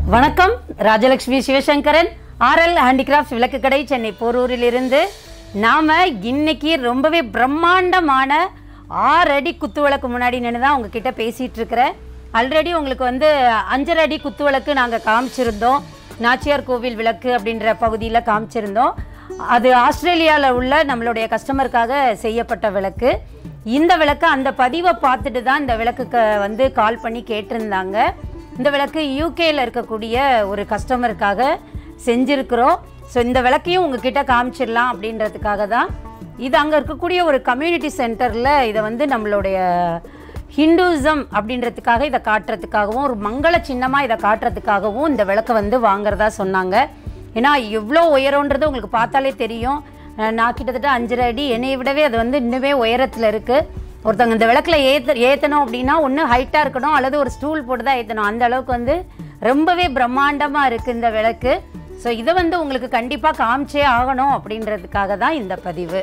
வணக்கம் Rajalakshmi Sivasankaran RL handicraft விளக்கு கடை சென்னை போரூரிலிருந்து நாம் இன்னைக்கு ரொம்பவே பிரம்மாண்டமான ஆறு அடி குத்து விளக்கு முன்னாடி நின்று தான் உங்ககிட்ட பேசிகிட்டு இருக்கிறேன் ஆல்ரெடி உங்களுக்கு வந்து அஞ்சரை அடி குத்து விளக்கு நாங்கள் காமிச்சிருந்தோம் நாச்சியார் கோவில் விளக்கு அப்படின்ற பகுதியில் காமிச்சிருந்தோம் அது ஆஸ்திரேலியாவில் உள்ள நம்மளுடைய கஸ்டமருக்காக செய்யப்பட்ட விளக்கு இந்த விளக்கு அந்த பதிவை பார்த்துட்டு தான் இந்த விளக்குக்கு வந்து கால் பண்ணி கேட்டிருந்தாங்க இந்த விளக்கு யூகேல இருக்கக்கூடிய ஒரு கஸ்டமருக்காக செஞ்சுருக்கிறோம் ஸோ இந்த விளக்கையும் உங்ககிட்ட காமிச்சிடலாம் அப்படின்றதுக்காக தான் இது அங்கே இருக்கக்கூடிய ஒரு கம்யூனிட்டி சென்டரில் இதை வந்து நம்மளுடைய ஹிந்துசம் அப்படின்றதுக்காக இதை காட்டுறதுக்காகவும் ஒரு மங்கள சின்னமாக இதை காட்டுறதுக்காகவும் இந்த விளக்கை வந்து வாங்குறதா சொன்னாங்க ஏன்னா எவ்வளோ உயரம்ன்றது உங்களுக்கு பார்த்தாலே தெரியும் அஹ் நான் கிட்டத்தட்ட அஞ்சரை அடி என்னையை விடவே அது வந்து இன்னுமே உயரத்தில் இருக்குது ஒருத்தவங்க இந்த விளக்கில் ஏற்ற ஏற்றணும் அப்படின்னா ஒன்று ஹைட்டாக இருக்கணும் அல்லது ஒரு ஸ்டூல் போட்டு தான் ஏற்றணும் அந்த அளவுக்கு வந்து ரொம்பவே பிரம்மாண்டமாக இருக்குது இந்த விளக்கு ஸோ இதை வந்து உங்களுக்கு கண்டிப்பாக காமிச்சே ஆகணும் அப்படின்றதுக்காக தான் இந்த பதிவு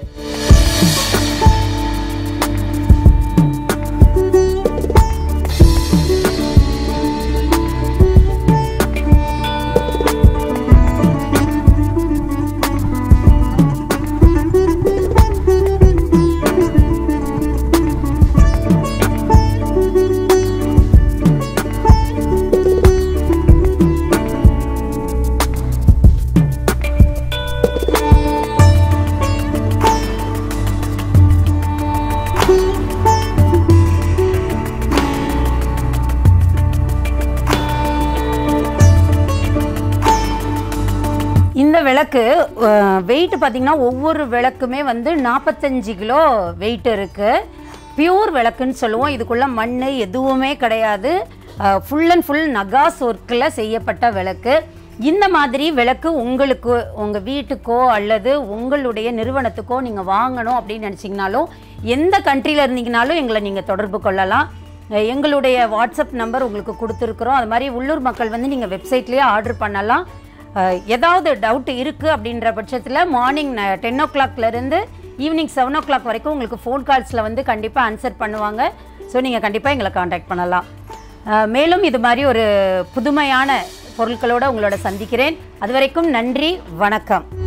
இந்த விளக்கு வெயிட் பார்த்தீங்கன்னா ஒவ்வொரு விளக்குமே வந்து நாற்பத்தஞ்சு கிலோ வெயிட் இருக்குது பியூர் விளக்குன்னு சொல்லுவோம் இதுக்குள்ள மண் எதுவுமே கிடையாது ஃபுல் அண்ட் ஃபுல் நகாஸ் ஒர்க்கில் செய்யப்பட்ட விளக்கு இந்த மாதிரி விளக்கு உங்களுக்கு உங்கள் வீட்டுக்கோ அல்லது உங்களுடைய நிறுவனத்துக்கோ நீங்கள் வாங்கணும் அப்படின்னு நினச்சிங்கனாலும் எந்த கண்ட்ரியில் இருந்தீங்கனாலும் எங்களை நீங்கள் தொடர்பு கொள்ளலாம் அஹ் எங்களுடைய வாட்ஸ்அப் நம்பர் உங்களுக்கு கொடுத்துருக்குறோம் அது மாதிரி உள்ளூர் மக்கள் வந்து நீங்கள் வெப்சைட்லேயே ஆர்டர் பண்ணலாம் அஹ் ஏதாவது டவுட் இருக்குது அப்படின்ற பட்சத்தில் மார்னிங் டென் ஓ கிளாக்லேருந்து ஈவினிங் செவன் ஓ கிளாக் வரைக்கும் உங்களுக்கு ஃபோன் கால்ஸில் வந்து கண்டிப்பாக ஆன்சர் பண்ணுவாங்க ஸோ நீங்கள் கண்டிப்பாக எங்களை காண்டாக்ட் பண்ணலாம் அஹ் மேலும் இது மாதிரி ஒரு புதுமையான பொருட்களோடு உங்களோட சந்திக்கிறேன் அது வரைக்கும் நன்றி வணக்கம்